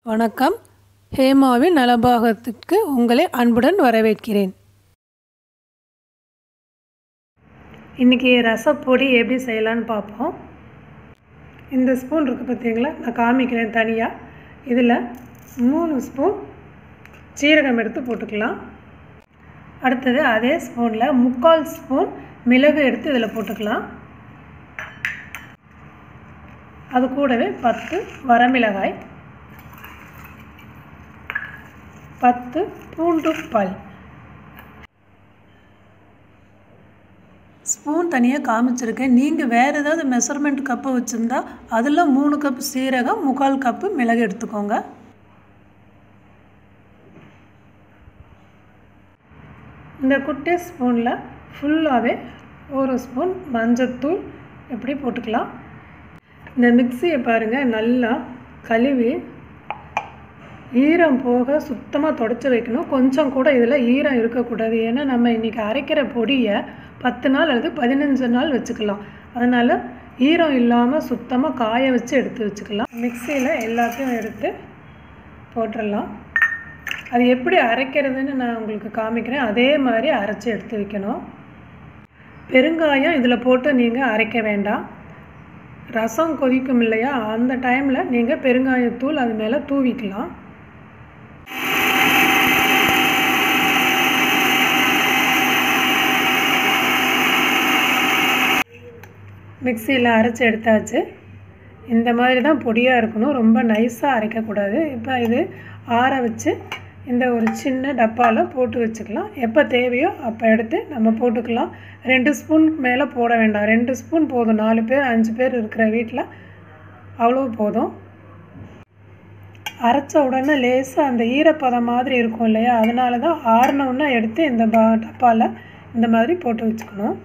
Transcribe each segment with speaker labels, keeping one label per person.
Speaker 1: வணக்கம் ஹேமாவின் நலபாகத்திற்கு உங்களை அன்புடன் வரவேற்கிறேன் இன்றைக்கி ரசப்பொடி எப்படி செய்யலான்னு பார்ப்போம் இந்த ஸ்பூன் இருக்குது பார்த்தீங்களா நான் காமிக்கிறேன் தனியாக இதில் மூணு ஸ்பூன் சீரகம் எடுத்து போட்டுக்கலாம் அடுத்தது அதே ஸ்பூனில் முக்கால் ஸ்பூன் மிளகு எடுத்து இதில் போட்டுக்கலாம் அது கூடவே பத்து வரமிளகாய் பத்து பூண்டு பல் ஸ்பூன் தனியாக காமிச்சிருக்கேன் நீங்கள் வேறு ஏதாவது மெஷர்மெண்ட் கப்பு வச்சுருந்தா அதில் மூணு கப் சீரகம் முக்கால் கப்பு மிளகு எடுத்துக்கோங்க இந்த குட்டி ஸ்பூனில் ஃபுல்லாகவே ஒரு ஸ்பூன் மஞ்சத்தூள் எப்படி போட்டுக்கலாம் இந்த மிக்சியை பாருங்கள் நல்லா கழுவி ஈரம் போக சுத்தமாக தொடச்சி வைக்கணும் கொஞ்சம் கூட இதில் ஈரம் இருக்கக்கூடாது ஏன்னா நம்ம இன்றைக்கி அரைக்கிற பொடியை பத்து நாள் அல்லது பதினஞ்சு நாள் வச்சுக்கலாம் அதனால் ஈரம் இல்லாமல் சுத்தமாக காய வச்சு எடுத்து வச்சுக்கலாம் மிக்சியில் எல்லாத்தையும் எடுத்து போட்டுடலாம் அது எப்படி அரைக்கிறதுன்னு நான் உங்களுக்கு காமிக்கிறேன் அதே மாதிரி அரைச்சி எடுத்து வைக்கணும் பெருங்காயம் இதில் போட்டு நீங்கள் அரைக்க வேண்டாம் ரசம் கொதிக்கும் இல்லையா அந்த டைமில் நீங்கள் பெருங்காயத்தூள் அது மேலே தூவிக்கலாம் மிக்சியில் அரைச்சி எடுத்தாச்சு இந்த மாதிரி தான் பொடியாக இருக்கணும் ரொம்ப நைஸாக அரைக்கக்கூடாது இப்போ இது ஆற வச்சு இந்த ஒரு சின்ன டப்பாவில் போட்டு வச்சுக்கலாம் எப்போ தேவையோ அப்போ எடுத்து நம்ம போட்டுக்கலாம் ரெண்டு ஸ்பூன் மேலே போட வேண்டாம் ரெண்டு ஸ்பூன் போதும் நாலு பேர் அஞ்சு பேர் இருக்கிற வீட்டில் அவ்வளோ போதும் அரைச்ச உடனே லேசாக அந்த ஈரப்பதம் மாதிரி இருக்கும் இல்லையா அதனால தான் ஆறினவுடனே எடுத்து இந்த பா டப்பாவில் இந்த மாதிரி போட்டு வச்சுக்கணும்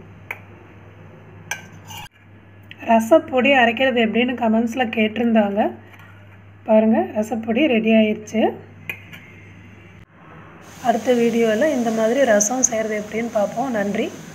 Speaker 1: ரசப்பொடி அரைக்கிறது எப்படின்னு கமெண்ட்ஸில் கேட்டிருந்தாங்க பாருங்கள் ரசப்பொடி ரெடி ஆயிடுச்சு அடுத்த வீடியோவில் இந்த மாதிரி ரசம் செய்கிறது எப்படின்னு பார்ப்போம் நன்றி